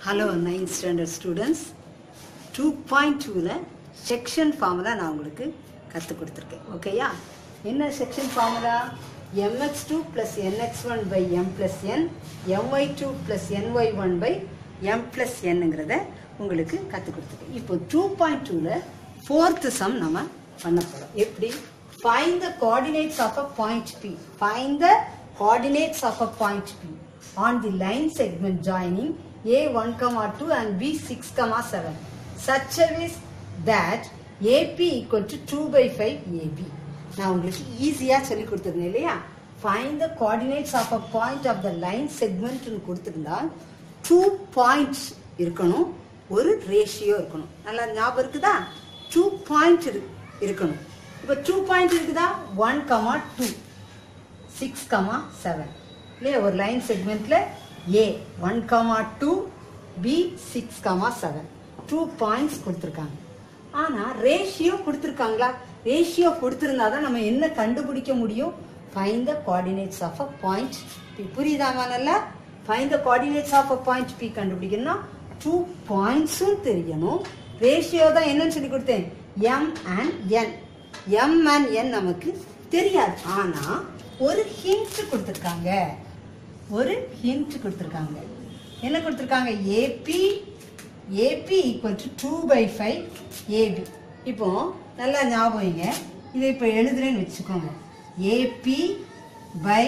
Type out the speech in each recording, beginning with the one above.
Hello ninth standard students two point டூவில் section formula நான் உங்களுக்கு கற்றுக் கொடுத்துருக்கேன் ஓகேயா என்ன section formula M X two plus N X one by M plus N M Y two plus N Y one by M plus என்னங்கிறத உங்களுக்கு கற்றுக் கொடுத்துருக்கேன் இப்போ டூ பாயிண்ட் டூவில் ஃபோர்த்து சம் நம்ம பண்ண போகிறோம் எப்படி find the coordinates of a point P. Find the coordinates of a point P on the line segment joining A1, comma 2 and B6, comma 7 such a way that AP equal to 2 by 5 AB. நான் உங்களுக்கு ஈஸியாக சொல்லி கொடுத்துருந்தேன் இல்லையா find the coordinates of a point of the line செக்மெண்ட்னு கொடுத்துருந்தா two points இருக்கணும் ஒரு ரேஷியோ இருக்கணும் நல்லா ஞாபகம் இருக்குதா டூ பாயிண்ட் இருக்கணும் இப்போ டூ பாயிண்ட் இருக்குதா one comma two six comma seven இல்லையா ஒரு லைன் செக்மெண்ட்ல A one comma two B six comma seven two points கொடுத்துருக்காங்க ஆனால் ரேஷியோ கொடுத்துருக்காங்களா ரேஷியோ கொடுத்துருந்தா தான் நம்ம என்ன கண்டுபிடிக்க முடியும் find the coordinates of a point P புரியுதாமா நல்லா find the coordinates of a point P கண்டுபிடிக்கணும்னா டூ பாயிண்ட்ஸும் தெரியணும் ரேஷியோ தான் என்னன்னு சொல்லி கொடுத்தேன் M and N M and N நமக்கு தெரியாது ஆனா ஒரு ஹிண்ட் கொடுத்துருக்காங்க ஒரு ஹிண்ட் கொடுத்துருக்காங்க என்ன கொடுத்துருக்காங்க AP AP equal to two by five AP இப்போ நல்லா ஞாபகம் வைங்க இதை இப்போ எழுதுறேன்னு வச்சுக்கோங்க AP by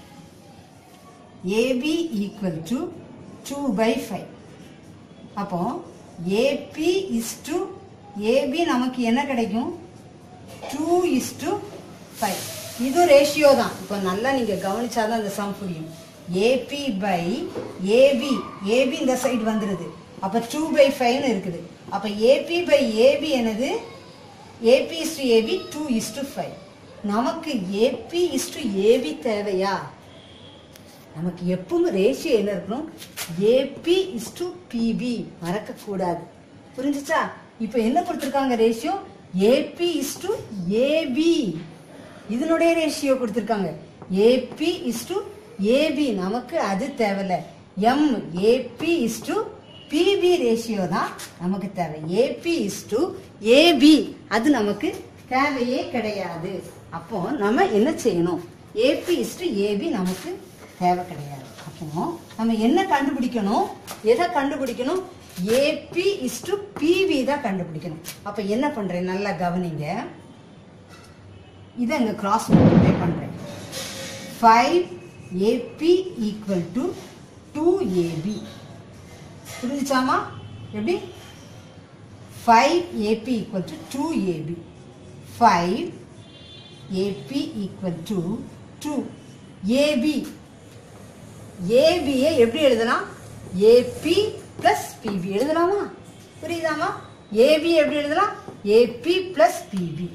AP equal to two by five அப்போ ஏபி இஸ் டு ஏபி நமக்கு என்ன கிடைக்கும் டூ இஸ் டு ஃபைவ் இது ரேஷியோ தான் இப்போ நல்லா நீங்கள் கவனிச்சாதான் அந்த சம் புரியும் ஏபி பை ஏபி ஏபி இந்த சைடு வந்துடுது அப்போ டூ பை ஃபைவ்னு இருக்குது அப்போ ஏபி பை ஏபி என்னது AP is to AB two is to five நமக்கு ஏபி இஸ் டு ஏபி தேவையா நமக்கு எப்பவும் ரேஷியோ என்ன இருக்கணும் ஏபி இஸ் டு பிபி மறக்கக்கூடாது புரிஞ்சுச்சா இப்போ என்ன கொடுத்துருக்காங்க ratio AP is to AP இதனுடைய ரேஷியோ கொடுத்துருக்காங்க ஏபி இஸ் டு ஏபி நமக்கு அது தேவையில்ல M AP is to PB ratio தான் நமக்கு தேவை ஏபி இஸ் டு ஏபி அது நமக்கு தேவையே கிடையாது அப்போ நம்ம என்ன செய்யணும் ஏபி இஸ் டு ஏபி நமக்கு தேவை கிடையாது அப்போ நம்ம என்ன கண்டுபிடிக்கணும் எதை கண்டுபிடிக்கணும் ஏபி இஸ் டு பிவி தான் கண்டுபிடிக்கணும் அப்ப என்ன பண்றேன் நல்லா கவனிங்க இதை அங்க கிராஸ் மல்டிப்ளை பண்றேன் five AP equal to two AP புரிஞ்சுச்சாமா எப்படி five AP equal to two AP five AP equal to two AP ஏபியை எப்படி எழுதலாம் ஏபி பிளஸ் பிபி எழுதலாமா புரியுதாமா ஏபி எப்படி எழுதலாம் AP plus PB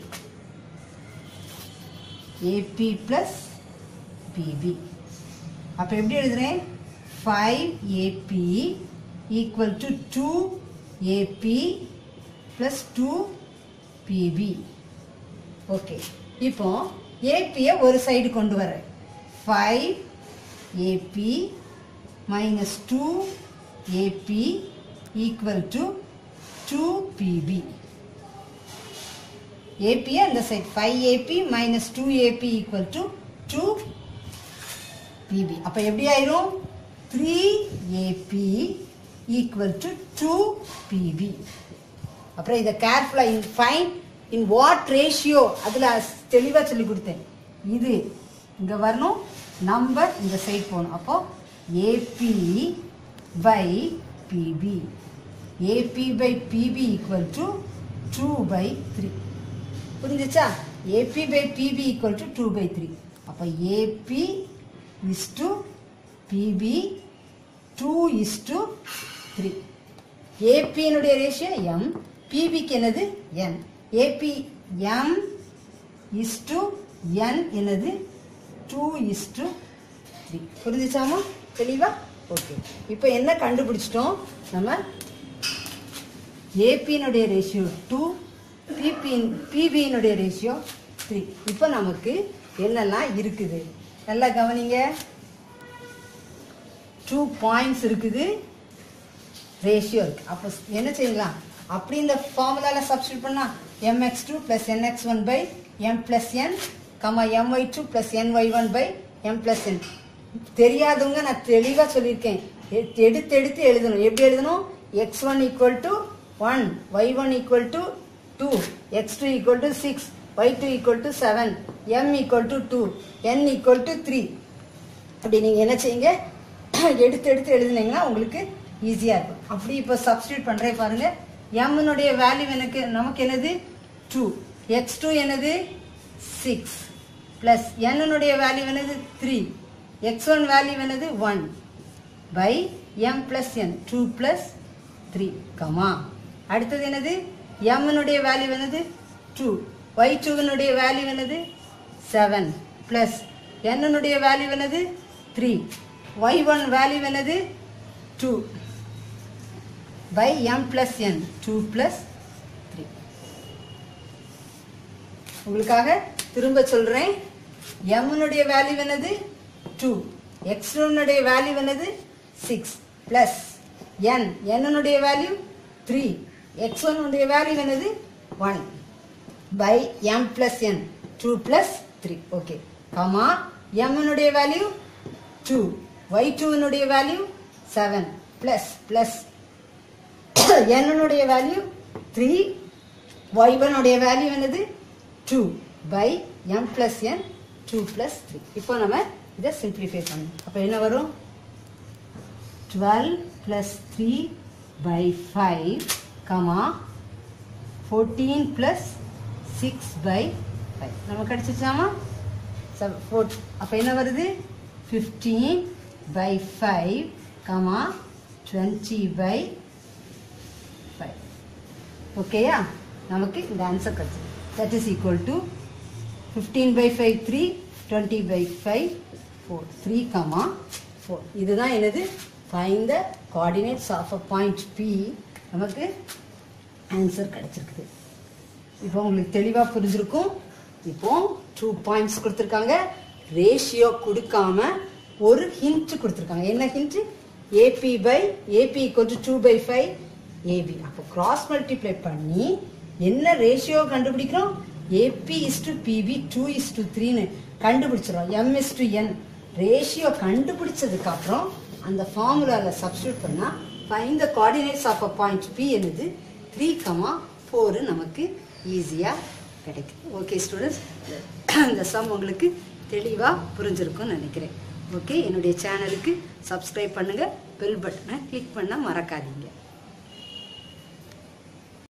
AP plus PB அப்போ எப்படி எழுதுறேன் five AP equal to two AP plus two PB okay இப்போ ஏபியை ஒரு சைடு கொண்டு வரேன் five AP minus two AP equal to two PB ஏபியை அந்த side five AP minus two AP equal to two PB அப்போ எப்படி ஆயிரும் three AP equal to two PB அப்புறம் இதை கேர்ஃபுல்லாக in find in what ratio அதில் தெளிவாக சொல்லி கொடுத்தேன் இது இங்கே வரணும் நம்பர் இந்த சைட் போகணும் அப்போ AP by PB AP by PB equal to two by three புரிஞ்சுச்சா AP by PB equal to two by three அப்போ AP is to PB two is to three ஏபியினுடைய ரேஷியோ எம் பிபிக்கு என்னது N AP M is to N என்னது two is to three புரிஞ்சுச்சாமா தெளிவா okay இப்போ என்ன கண்டுபிடிச்சிட்டோம் நம்ம ஏபியினுடைய ரேஷியோ டூ பிபி பிபியினுடைய ரேஷியோ த்ரீ இப்போ நமக்கு என்னெல்லாம் இருக்குது நல்லா கவனிங்க டூ பாயிண்ட்ஸ் இருக்குது ரேஷியோ இருக்குது அப்போ என்ன செய்யலாம் அப்படி இந்த ஃபார்முலாவில் சப்ஸ்டியூட் பண்ணால் M X two plus N X one by M plus N comma M Y two plus N Y one by M plus N தெரியாதவங்க நான் தெளிவாக சொல்லியிருக்கேன் எ- எடுத்து எடுத்து எழுதணும் எப்படி எழுதணும் X one equal to one Y one equal to two X two equal to six Y two equal to seven M equal to two N equal to three அப்படி நீங்கள் என்ன செய்யுங்க எடுத்து எடுத்து எழுதுனீங்கன்னா உங்களுக்கு ஈஸியாக இருக்கும் அப்படி இப்போ சப்ஸ்டியூட் பண்ணுறேன் பாருங்க எம்னுடைய வேல்யூ எனக்கு நமக்கு என்னது டூ எக்ஸ் டூ என்னது சிக்ஸ் ப்ளஸ் என்னுடைய வேல்யூ என்னது த்ரீ எக்ஸ் ஒன் வேல்யூ என்னது one by M plus N two plus three comma அடுத்தது என்னது எம்னுடைய வேல்யூ என்னது டூ ஒய் டூவினுடைய வேல்யூ என்னது செவன் ப்ளஸ் என்னுடைய வேல்யூ என்னது த்ரீ ஒய் ஒன் வேல்யூ என்னது two by M plus N two plus three உங்களுக்காக திரும்ப சொல்கிறேன் எம்னுடைய வேல்யூ என்னது டூ எக்ஸ்னுடைய வேல்யூ என்னது சிக்ஸ் ப்ளஸ் என் என்னுடைய வேல்யூ த்ரீ எக்ஸ் ஒன்னுடைய வேல்யூ என்னது one by M plus N two plus three okay comma எம்னுடைய வேல்யூ டூ ஒய் டூனுடைய வேல்யூ செவன் ப்ளஸ் ப்ளஸ் என்னுடைய வேல்யூ த்ரீ ஒய் ஒனுடைய வேல்யூ என்னது two by M plus N two plus three இப்போ நம்ம இதை சிம்பிளிஃபை பண்ணணும் அப்போ என்ன வரும் twelve plus three by five comma fourteen plus six by five நமக்கு கிடச்சிச்சாமா ஃபோர் அப்போ என்ன வருது fifteen by five comma twenty by five ஓகேயா நமக்கு இந்த ஆன்சர் கிடச்சி that is equal to fifteen by five three twenty by five four three comma four இதுதான் எனது find the coordinates of a point P நமக்கு ஆன்சர் கிடச்சிருக்குது இப்போ உங்களுக்கு தெளிவாக புரிஞ்சிருக்கும் இப்போ டூ பாயிண்ட்ஸ் கொடுத்துருக்காங்க ரேஷியோ கொடுக்காம ஒரு ஹிண்ட் கொடுத்துருக்காங்க என்ன hint AP by AP equal to two by five AP அப்போ கிராஸ் மல்டிப்ளை பண்ணி என்ன ரேஷியோ கண்டுபிடிக்கிறோம் AP is to PB two is to த்ரீன்னு கண்டுபிடிச்சிடும் M is to N ratio கண்டுபிடிச்சதுக்கு அப்புறம் அந்த ஃபார்முலாவில் சப்ஸ்டியூட் பண்ணால் find the coordinates of a point P என்னது த்ரீ கமா ஃபோரு நமக்கு ஈஸியாக கிடைக்கும் ஓகே ஸ்டூடெண்ட்ஸ் இந்த சம் உங்களுக்கு தெளிவாக புரிஞ்சிருக்கும்னு நினைக்கிறேன் ஓகே என்னுடைய சேனலுக்கு சப்ஸ்கிரைப் பண்ணுங்கள் பெல் பட்டனை கிளிக் பண்ண மறக்காதீங்க